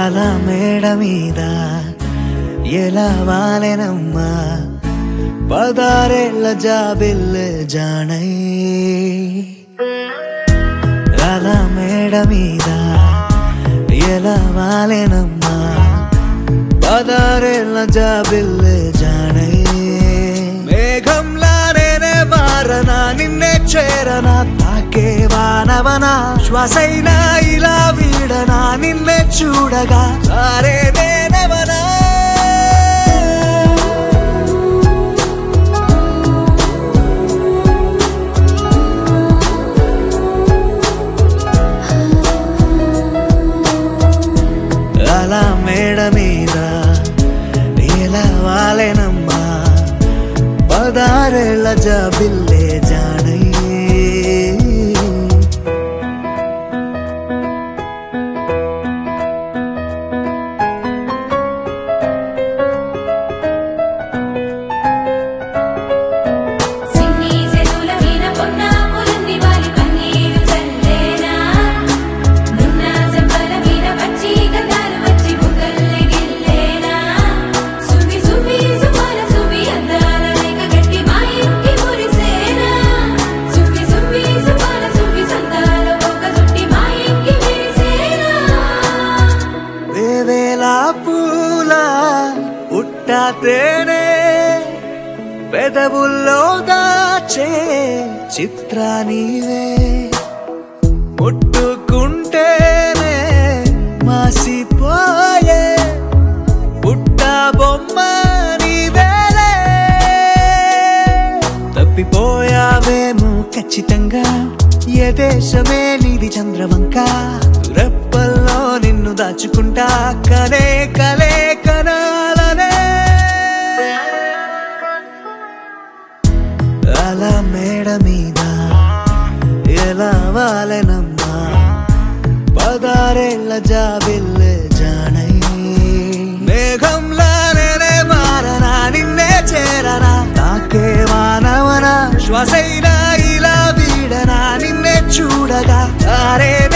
అలా మేడ మీద ఎలా వాలెనమ్మా పదారేళ్ల జాబిల్లె జానై అలా మేడ మీద ఎలా వాలెనమ్మా పదారేళ్ల జాబిల్లె జానై మేఘంలా నేనే మారనా నిన్నే చేరనా తాకే వానవనా శ్వాసైనా ఇలా వీడనా నిన్నే చూడగా సారే నేనవనా అలా మేడ మీద ఎలా వాలెనమ్మా పదారేళ్ల జాబిల్లే జానై సిన్ని సెతుల వీణ పొన్న పులంది వాలి పన్నీరు చల్లేనా నున్న సెంపల వీణ పచ్చి గంధాలు వచ్చి బుగ్గల్లె గిల్లేనా సువి సువి సుమల సువి అందాల రేఖ గట్టి మా ఇంటి మురిసేనా సువి సువి సుమల సువి సందాల ఒక చుట్టి మా ఇంటి విరిసేనా వేవేల పూల పుట్టా తేనే పెదవుల్లో దాచే చిత్ర నీవే ముట్టుకుంటేనే మాసిపోయే పుట్ట బొమ్మ నీవేలే తప్పిపోయావేమో ఖచ్చితంగా ఏ దేశమే నీది చంద్రవంక రెప్పల్లో నిన్ను దాచుకుంటా కనే కలే కనాలనే అలా మేడ మీద ఎలా వాలెనమ్మా పదారేళ్ల జాబిల్లె జానై మేఘంలా నేనే మారనా నిన్నే చేరనా తాకే వానవనా శ్వాసైనా ఇలా వీడనా నిన్నే చూడగా అరే